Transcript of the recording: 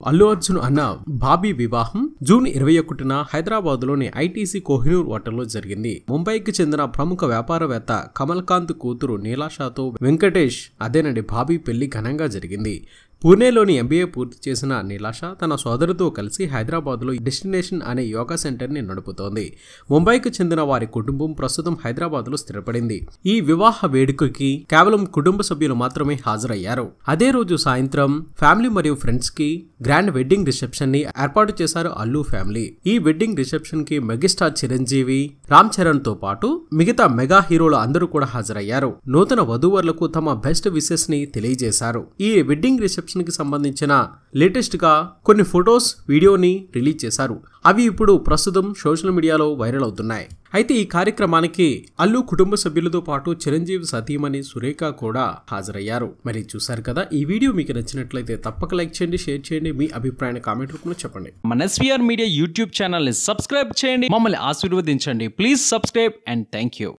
అల్లు అర్జున్ అన్న బాబీ వివాహం జూన్ ఇరవై ఒకటిన హైదరాబాద్ లోని ఐటీసీ కోహినూర్ హోటల్లో జరిగింది ముంబైకి చెందిన ప్రముఖ వ్యాపారవేత్త కమల్ కాంత్ కూతురు నీలాషాతో వెంకటేష్ అదేనండి బాబీ పెళ్లి ఘనంగా జరిగింది పూణేలోని ఎంబీఏ పూర్తి చేసిన నీలాష తన సోదరుతో కలిసి హైదరాబాద్లో డెస్టినేషన్ అనే యోగా సెంటర్ని నడుపుతోంది ముంబైకి చెందిన వారి కుటుంబం ప్రస్తుతం హైదరాబాద్లో స్థిరపడింది ఈ వివాహ వేడుకకి కేవలం కుటుంబ సభ్యులు మాత్రమే హాజరయ్యారు అదే రోజు సాయంత్రం ఫ్యామిలీ మరియు ఫ్రెండ్స్ కి గ్రాండ్ వెడ్డింగ్ రిసెప్షన్ ని ఏర్పాటు చేశారు అల్లు ఫ్యామిలీ ఈ వెడ్డింగ్ రిసెప్షన్ కి మెగాస్టార్ చిరంజీవి రామ్ చరణ్ తో పాటు మిగతా మెగా హీరోలు అందరూ కూడా హాజరయ్యారు నూతన వధూవరులకు తమ బెస్ట్ విషెస్ ని తెలియజేశారు ఈ వెడ్డింగ్ రిసెప్షన్ కి సంబంధించిన లేటెస్ట్ గా కొన్ని ఫొటోస్ వీడియోని రిలీజ్ చేశారు అవి ఇప్పుడు ప్రస్తుతం సోషల్ మీడియాలో వైరల్ అవుతున్నాయి అయితే ఈ కార్యక్రమానికి అల్లు కుటుంబ సభ్యులతో పాటు చిరంజీవి సతీమణి సురేఖ కూడా హాజరయ్యారు మరి చూసారు కదా ఈ వీడియో మీకు నచ్చినట్లయితే తప్పక లైక్ చేయండి షేర్ చేయండి మీ అభిప్రాయాన్ని కామెంట్ రూపంలో చెప్పండి మన ఎస్వీఆర్ మీడియా యూట్యూబ్ ఛానల్ని సబ్స్క్రైబ్ చేయండి మమ్మల్ని ఆశీర్వదించండి please subscribe and thank you